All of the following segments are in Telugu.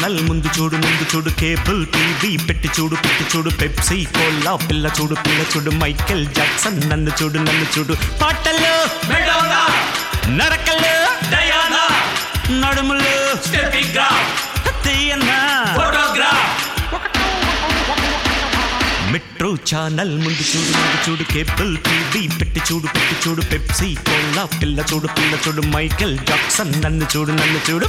ఛానల్ ముందు చూడు ముందు చూడు కేబుల్ టీవీ పెట్టి చూడు పెట్టి చూడు పెప్సీ కోలా పిల్ల చూడు పిల్ల చూడు మైకేల్ జాక్సన్ నన్ను చూడు నన్ను చూడు పాటలు మెడోనా నడకలు డయానా నడుములు స్టెపింగ్ గ్రాఫ్ తీయన్నా ఫోటోగ్రాఫ్ మెట్రో ఛానల్ ముందు చూడు ముందు చూడు కేబుల్ టీవీ పెట్టి చూడు పెట్టి చూడు పెప్సీ కోలా పిల్ల చూడు పిల్ల చూడు మైకేల్ జాక్సన్ నన్ను చూడు నన్ను చూడు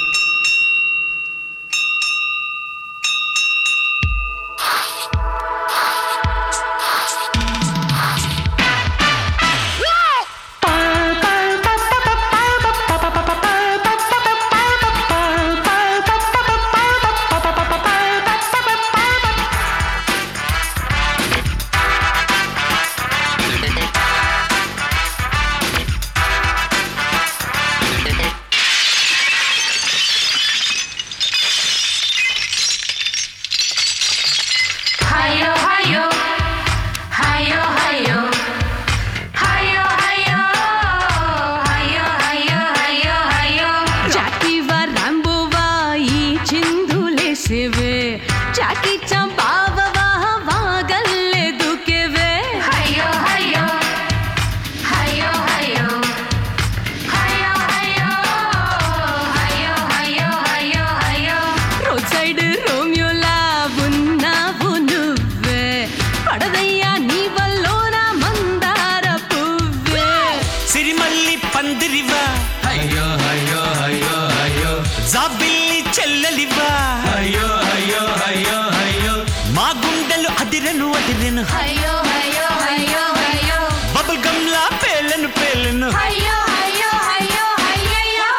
Hayo, hayo, hayo, hayo, hayo, hayo, hayo, hayo, hayo, hayo. జాకీవా రాంబోవా ఈ చిందులేసేవే జాకీ చంపావవా వాగల్లే దుకేవే Hayo, hayo, hayo, hayo, hayo, hayo, hayo, hayo, hayo, hayo. Road side రోమియోలా ఉన్నావు నువ్వే పడదయ్యా నీ వల్లోన మందార పువ్వే సిరిమల్లి పందిరివా అయ్యో అయ్యో అయ్యో అయ్యో జాబిల్లి చెల్లలివా అయ్యో అయ్యో అయ్యో అయ్యో మా గుండెలు అదిరెను అదిరెను Hayo, hayo, hayo, hayo. Bubble గమ్లా పేలను పేలను Hayo, hayo, hayo, hayo.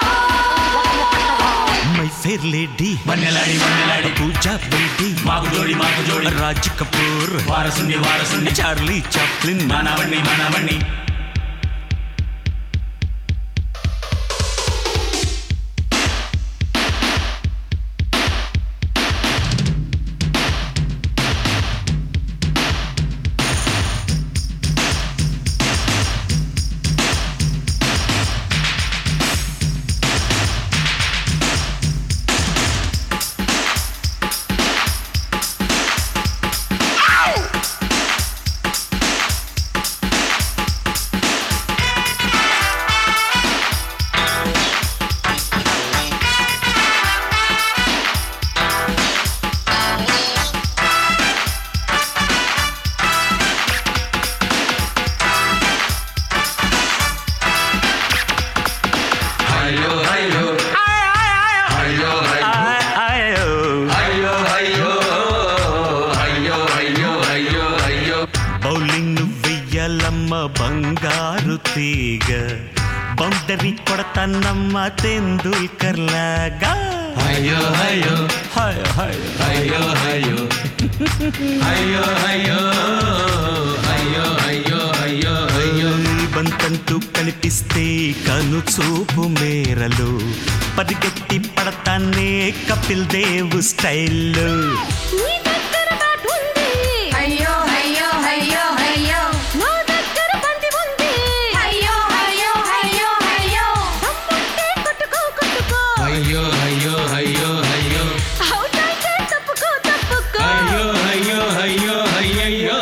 My fair lady మన్నెలాడి మన్నెలాడి పూజా బేటీ మాకు జోడి మాకు జోడి రాజ్ కపూర్ వారసుండి వారసుండి చార్లీ చాప్లిన్ మనవణ్ణి మనవణ్ణి అయ్యో అయ్యో అయ్యో అయ్యో అయ్యో అయ్యో అయ్యో అయ్యో అయ్యో అయ్యో బౌలింగ్ వెయ్యాలమ్మ బంగారు తీగ బౌండరీ కొడతానమ్మ తెందుల్కర్ లాగా అయ్యో అయ్యో హాయ్ హాయ్ అయ్యో అయ్యో అయ్యో అయ్యో అయ్యో అయ్యో అయ్యో అయ్యో బంతంటూ కనిపిస్తే కను చూపు మేరలు పరిగెత్తి పడతానే కపిల్ దేవ్ స్టైల్లో నీ దగ్గర బ్యాట్ ఉంది Hayo, hayo, hayo, hayo. నా దగ్గర బంతి ఉంది Hayo, hayo, hayo, hayo. దమ్ముంటే కొట్టుకో కొట్టుకో అయ్యో అయ్యో అయ్యో అయ్యో అవుట్ అయితే తప్పుకో తప్పుకో అయ్యో అయ్యో అయ్యో అయ్యయ్యో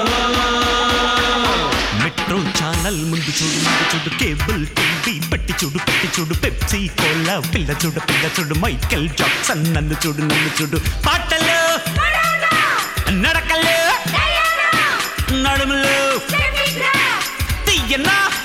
మెట్రో ఛానల్ ముందు చూడు ముందు చూడు కేబుల్ టీవీ పట్టి చూడు పట్టి చూడు పెప్సీ కోలా పిల్ల చూడు పిల్ల చూడు మైకెల్ జాక్సన్ నన్ను చూడు నన్ను చూడు పాటలు నడకలు నడుములు తీయన్నా